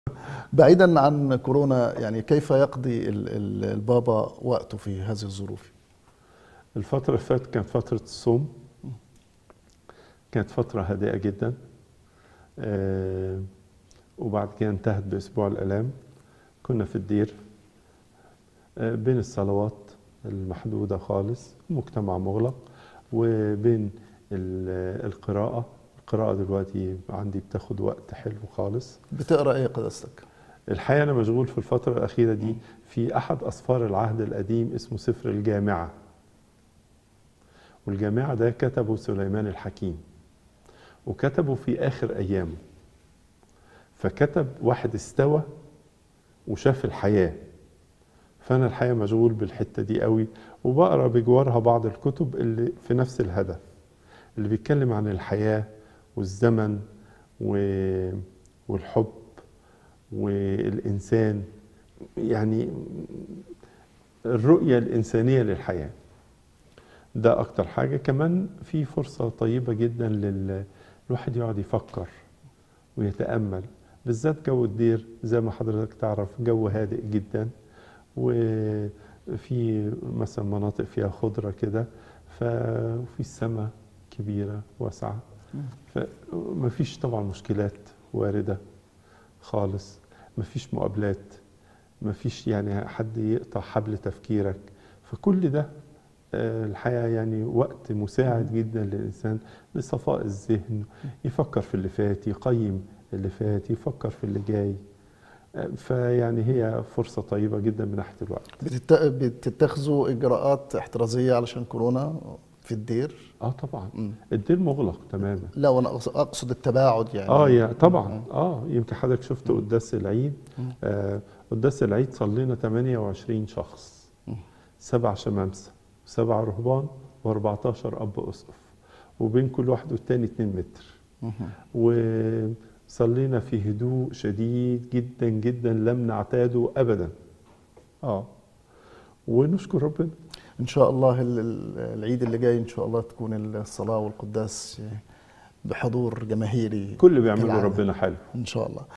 بعيدا عن كورونا يعني كيف يقضي ال- ال- البابا وقته في هذه الظروف الفترة اللي فاتت كانت فترة الصوم كانت فترة هادئة جدا آه، وبعد كده انتهت بأسبوع الآلام كنا في الدير آه، بين الصلوات المحدودة خالص مجتمع مغلق وبين ال- القراءة القراءة دلوقتي عندي بتاخد وقت حلو خالص بتقرا ايه قداستك الحقيقة أنا مشغول في الفترة الأخيرة دي في أحد أسفار العهد القديم اسمه سفر الجامعة والجامعة ده كتبه سليمان الحكيم وكتبه في آخر أيامه فكتب واحد استوى وشاف الحياة فأنا الحقيقة مشغول بالحتة دي قوي وبقرا بجوارها بعض الكتب اللي في نفس الهدف اللي بيتكلم عن الحياة والزمن و- والحب والإنسان يعني الرؤية الإنسانية للحياة ده أكتر حاجة كمان في فرصة طيبة جدا لل الواحد يقعد يفكر ويتأمل بالذات جو الدير زي ما حضرتك تعرف جو هادئ جدا وفي مثلا مناطق فيها خضرة كده ففي السماء كبيرة واسعة فمفيش طبعا مشكلات واردة خالص مفيش مقابلات مفيش يعني حد يقطع حبل تفكيرك فكل ده آه، الحقيقة يعني وقت مساعد جدا للإنسان لصفاء الذهن يفكر في اللي فات يقيم اللي فات يفكر في اللي جاي آه، فيعني هي فرصة طيبة جدا من ناحية الوقت بتت- بتتخذوا اجراءات احترازيه علشان كورونا في الدير اه طبعا مم. الدير مغلق تماما لا وانا أقص- اقصد التباعد يعني اه يا طبعا اه يمكن حضرتك شفت قداس العيد مم. آه قداس العيد صلينا 28 شخص مم. سبع شمامسه سبع رهبان و14 اب اسقف وبين كل واحد والتاني 2 متر مهم. وصلينا في هدوء شديد جدا جدا لم نعتاده ابدا اه ونشكر ربنا ان شاء الله ال- ال- العيد اللي جاي ان شاء الله تكون الصلاه والقداس بحضور جماهيري كل اللي بيعمله كالعادة. ربنا حلو ان شاء الله